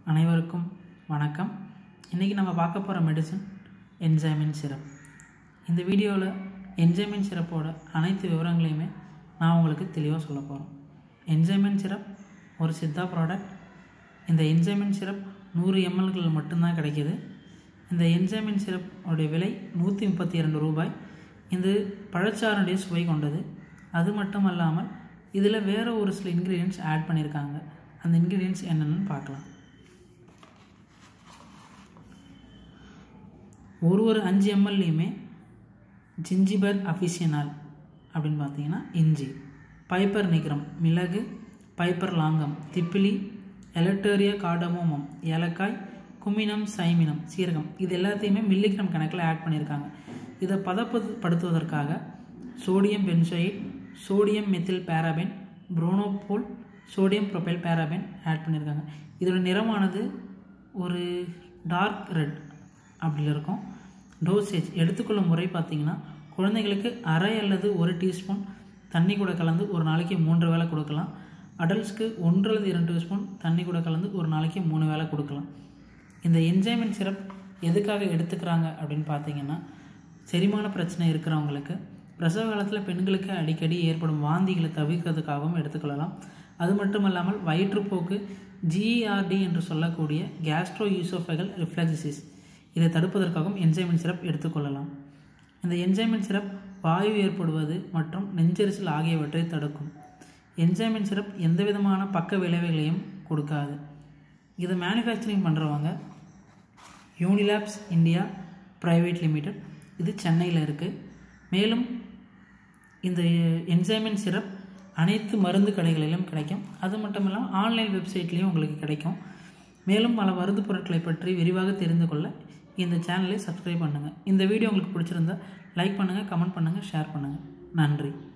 அனைவருக்கும் வணக்கம் இன்றைக்கி நம்ம பார்க்க போகிற மெடிசன் என்ஜைமின் சிரப் இந்த வீடியோவில் என்ஜைமின் சிரப்போட அனைத்து விவரங்களையுமே நான் உங்களுக்கு தெளிவாக சொல்ல போகிறோம் என்ஜைமின் சிரப் ஒரு சித்தா ப்ராடக்ட் இந்த என்ஜைமின் சிரப் நூறு எம்எல்கள் மட்டும்தான் கிடைக்கிது இந்த என்ஜைமின் சிரப் உடைய விலை நூற்றி முப்பத்தி இரண்டு ரூபாய் இது பழச்சாறுடைய சுவை கொண்டது அது மட்டும் அல்லாமல் இதில் வேறு ஒரு சில இன்க்ரீடியன்ஸ் ஆட் பண்ணியிருக்காங்க அந்த இன்க்ரீடியன்ஸ் என்னென்னு பார்க்கலாம் ஒரு ஒரு அஞ்சு எம்எல்லையுமே ஜிஞ்சிபர் அஃபிஷியனால் அப்படின்னு பார்த்தீங்கன்னா இஞ்சி பைப்பர் நிக்ரம் மிளகு பைப்பர் லாங்கம் திப்பிலி எலக்டோரியா கார்டமோமம் ஏலக்காய் குமினம் சைமினம் சீரகம் இது எல்லாத்தையுமே மில்லிகிராம் கணக்கில் ஆட் பண்ணியிருக்காங்க இதை பதப்படுத்துவதற்காக sodium benzoate sodium methyl paraben bronopol sodium propyl paraben add பண்ணியிருக்காங்க இதோட நிறமானது ஒரு டார்க் ரெட் அப்படி இருக்கும் டோசேஜ் எடுத்துக்கொள்ளும் முறை பார்த்திங்கன்னா குழந்தைங்களுக்கு அரை அல்லது ஒரு டீஸ்பூன் தண்ணி கூட கலந்து ஒரு நாளைக்கு மூன்று வேளை கொடுக்கலாம் அடல்ட்ஸ்க்கு ஒன்று அல்லது இரண்டு ஸ்பூன் தண்ணி கூட கலந்து ஒரு நாளைக்கு மூணு வேளை கொடுக்கலாம் இந்த என்ஜைமெண்ட் சிரப் எதுக்காக எடுத்துக்கிறாங்க அப்படின்னு பார்த்தீங்கன்னா செரிமான பிரச்சனை இருக்கிறவங்களுக்கு பிரசவ காலத்தில் பெண்களுக்கு அடிக்கடி ஏற்படும் வாந்திகளை தவிர்க்கிறதுக்காகவும் எடுத்துக்கொள்ளலாம் அது மட்டும் இல்லாமல் வயிற்றுப்போக்கு ஜிஆர்டி என்று சொல்லக்கூடிய கேஸ்ட்ரோ யூசோஃபெகல் ரிஃப்ளக்சிஸ் இதை தடுப்பதற்காகவும் என்ஜைமெண்ட் சிரப் எடுத்துக்கொள்ளலாம் இந்த என்ஜைமெண்ட் சிரப் வாயு ஏற்படுவது மற்றும் நெஞ்செரிச்சல் ஆகியவற்றை தடுக்கும் என்ஜைமெண்ட் சிரப் எந்த விதமான பக்க விளைவுகளையும் கொடுக்காது இதை மேனுஃபேக்சரிங் பண்ணுறவங்க யூனிலேப்ஸ் இந்தியா ப்ரைவேட் லிமிடெட் இது சென்னையில் இருக்குது மேலும் இந்த என்ஜைமெண்ட் சிரப் அனைத்து மருந்து கடைகளிலும் கிடைக்கும் அது மட்டும் இல்லாமல் ஆன்லைன் வெப்சைட்லேயும் உங்களுக்கு கிடைக்கும் மேலும் பல மருந்து பொருட்களை பற்றி விரிவாக தெரிந்து கொள்ள இந்த சேனலை சப்ஸ்கிரைப் பண்ணுங்கள் இந்த வீடியோ உங்களுக்கு பிடிச்சிருந்தா லைக் பண்ணுங்கள் கமெண்ட் பண்ணுங்கள் ஷேர் பண்ணுங்கள் நன்றி